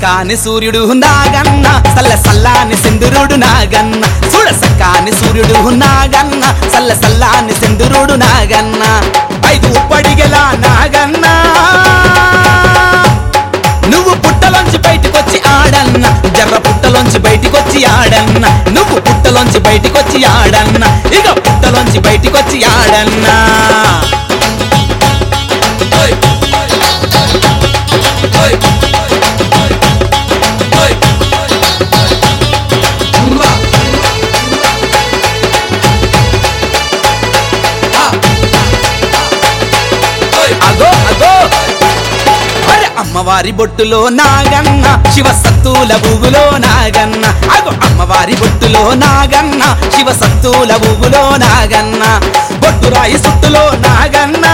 సక్కాని సూర్యుడు నాగన్న సల్ల సల్లాని సింధురుడు నాగన్న చూడ సక్కాని సూర్యుడు నాగన్న సల్ల సల్లాని సింధురుడు నాగన్న ఐదు ఉప్పడిగెలా నాగన్న నువ్వు పుట్టలోంచి బయటికొచ్చి ఆడన్న జర్ర పుట్టలోంచి బయటికొచ్చి ఆడన్న నువ్వు పుట్టలోంచి బయటికొచ్చి ఆడన్న ఇక పుట్టలోంచి బయటికొచ్చి ఆడన్నా అగో అగో అరే అమ్మవారి బొట్టులో నాగన్న శివ సత్తుల ఊగులో నాగన్న అగో అమ్మవారి బొట్టులో నాగన్న శివ సత్తుల ఊగులో నాగన్న బొట్టురాయి సుట్టులో నాగన్న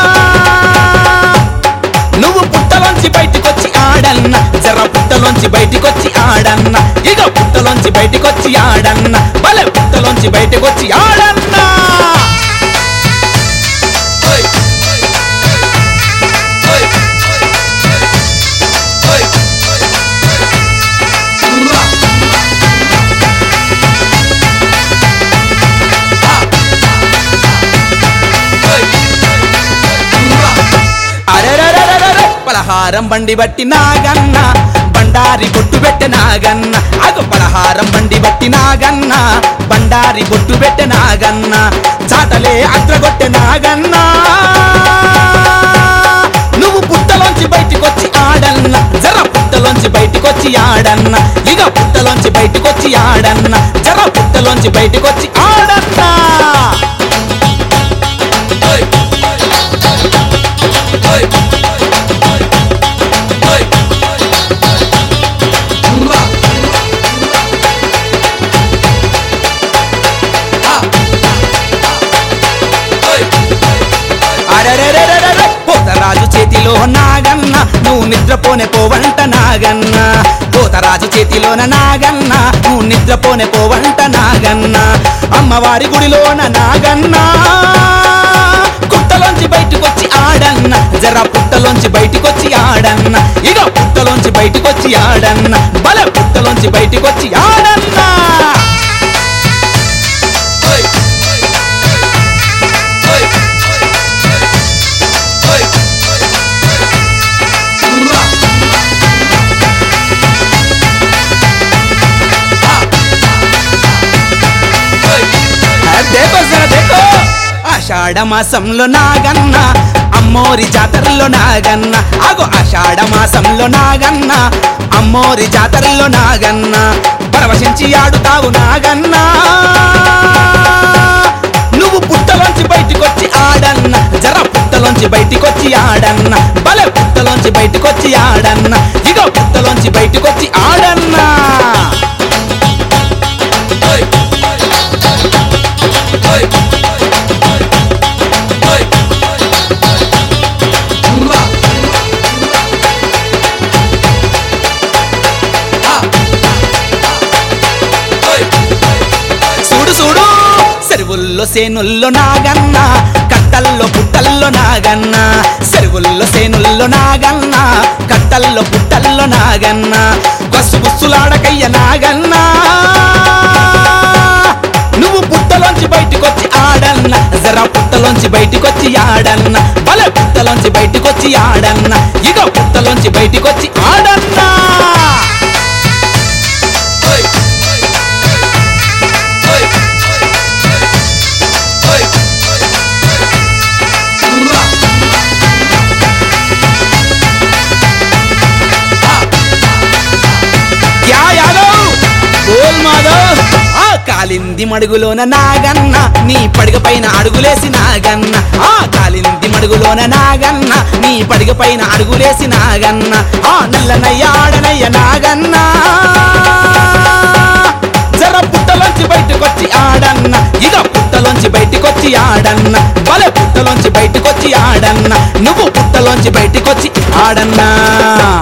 నువ్వు పుట్టలోంచి బయటికొచ్చి ఆడన్న జర పుట్టలోంచి బయటికొచ్చి ఆడన్న ఇక పుట్టలోంచి బయటికొచ్చి ఆడన్న భలే పుట్టలోంచి బయటికొచ్చి ఆడన్నా అరెరెరెరెరెరె, పలహారం బండి బట్టి నాగన్న బండారి బొట్టు పెట్టె నాగన్న అగు పలహారం బండి బట్టి నాగన్న బండారి బొట్టు పెట్టె నాగన్న చాటలే అద్రగొట్టె నాగన్న నువ్వు పుట్టలోంచి బయటికొచ్చి ఆడన్న జర పుట్టలోంచి బయటికొచ్చి ఆడన్న ఇక పుట్టలోంచి బయటికొచ్చి ఆడన్న జర పుట్టలోంచి బయటికొచ్చి ఆడన్నా అరెరెరెరెరెరె, పోతరాజు చేతిలో నాగన్న నువ్వు నిద్రపోనే పోవంట నాగన్న పోతరాజు చేతిలోన నాగన్న నువ్వు నిద్రపోనే పోవంట నాగన్న అమ్మవారి గుడిలోన నాగన్న పుట్టలోంచి బయటకొచ్చి ఆడన్న జర పుట్టలోంచి బయటికొచ్చి ఆడన్న ఇక పుట్టలోంచి బయటికొచ్చి ఆడన్న బల పుట్టలోంచి బయటికొచ్చి ఆడన్నా దేకో జర దేకో ఆషాఢ మాసంలో నాగన్న అమ్మోరి జాతరలో నాగన్న ఆగో ఆషాఢ మాసంలో నాగన్న అమ్మోరి జాతరలో నాగన్న పరవశించి ఆడుతావు నాగన్న నువ్వు పుట్టలోంచి బయటికొచ్చి ఆడన్న జర పుట్టలోంచి బయటికొచ్చి ఆడన్న భలే పుట్టలోంచి బయటికొచ్చి ఆడన్న ఇగో పుట్టలోంచి బయటికొచ్చి ఆడన్నా చూడు చూడు చెరువుల్లో సేనుల్లో నాగన్న కట్టల్లో పుట్టల్లో నాగన్న చెరువుల్లో సేనుల్లో నాగన్న కట్టల్లో పుట్టల్లో నాగన్న బస్సు బుస్సులాడకయ్య నాగన్న నువ్వు పుట్టలోంచి బయటికొచ్చి ఆడన్న జర పుట్టలోంచి బయటికొచ్చి ఆడన్న భలే పుట్టలోంచి బయటికొచ్చి ఆడన్న ఇక పుట్టలోంచి బయటికొచ్చి ఆడన్నా యా యాదవ్ గోల్ మాధవ్ ఆ కాలింది మడుగులోన నాగన్న నీ పడిగ పైన అడుగులేసి నాగన్న ఆ కాలింది మడుగులోన నాగన్న నీ పడిగ పైన అడుగులేసి నాగన్న ఆ నల్లనయ్య ఆడనయ్య నాగన్న జర పుట్టలోంచి బయటకొచ్చి ఆడన్న ఇక పుట్టలోంచి బయటికొచ్చి ఆడన్న భలే పుట్టలోంచి బయటికొచ్చి ఆడన్న నువ్వు పుట్టలోంచి బయటికొచ్చి ఆడన్నా